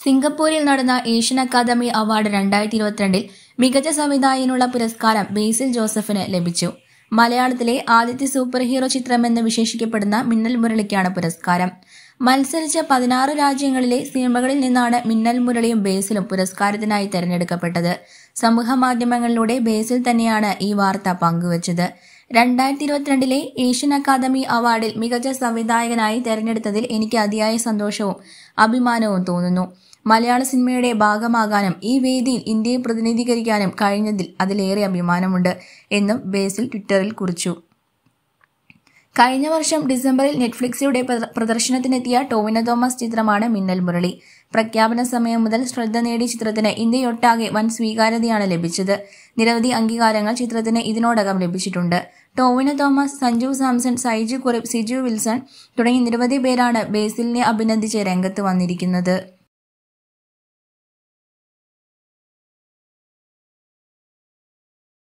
സിംഗപ്പൂരിൽ നടന്ന Asian academy award രണ്ടായിരത്തി ഇരുപത്തിരണ്ടിൽ മികച്ച സംവിധായകനുള്ള പുരസ്കാരം ബേസിൽ ജോസഫിന് ലഭിച്ചു മലയാളത്തിലെ ആദ്യത്തെ സൂപ്പർ ഹീറോ ചിത്രമെന്ന് വിശേഷിക്കപ്പെടുന്ന മിന്നൽ മുരളിക്കാണ് പുരസ്കാരം മത്സരിച്ച പതിനാറ് രാജ്യങ്ങളിലെ സിനിമകളിൽ നിന്നാണ് മിന്നൽ മുരളിയും ബേസിലും പുരസ്കാരത്തിനായി തെരഞ്ഞെടുക്കപ്പെട്ടത് സമൂഹ മാധ്യമങ്ങളിലൂടെ ബേസിൽ തന്നെയാണ് ഈ വാർത്ത പങ്കുവച്ചത് രണ്ടായിരത്തി ഇരുപത്തിരണ്ടിലെ ഏഷ്യൻ അക്കാദമി അവാർഡിൽ മികച്ച സംവിധായകനായി തെരഞ്ഞെടുത്തതിൽ എനിക്ക് അതിയായ സന്തോഷവും അഭിമാനവും തോന്നുന്നു മലയാള സിനിമയുടെ ഭാഗമാകാനും ഈ വേദിയിൽ ഇന്ത്യയെ പ്രതിനിധീകരിക്കാനും കഴിഞ്ഞതിൽ അതിലേറെ അഭിമാനമുണ്ട് എന്നും ബേസിൽ ട്വിറ്ററിൽ കുറിച്ചു കഴിഞ്ഞ വർഷം ഡിസംബറിൽ നെറ്റ്ഫ്ലിക്സിലൂടെ പ്രദ- പ്രദർശനത്തിനെത്തിയ ടോവിനോ തോമസ് ചിത്രമാണ് മിന്നൽ മുരളി പ്രഖ്യാപന സമയം മുതൽ ശ്രദ്ധ നേടിയ ചിത്രത്തിന് ഇന്ത്യയൊട്ടാകെ വൻ സ്വീകാര്യതയാണ് ലഭിച്ചത് നിരവധി അംഗീകാരങ്ങൾ ചിത്രത്തിന് ഇതിനോടകം ലഭിച്ചിട്ടുണ്ട് ടോവിനോ തോമസ് സഞ്ജു സാംസൺ സൈജു കുറിപ്പ് സിജു വിൽസൺ തുടങ്ങി നിരവധി പേരാണ് ബേസിലിനെ അഭിനന്ദിച്ച് രംഗത്ത് വന്നിരിക്കുന്നത്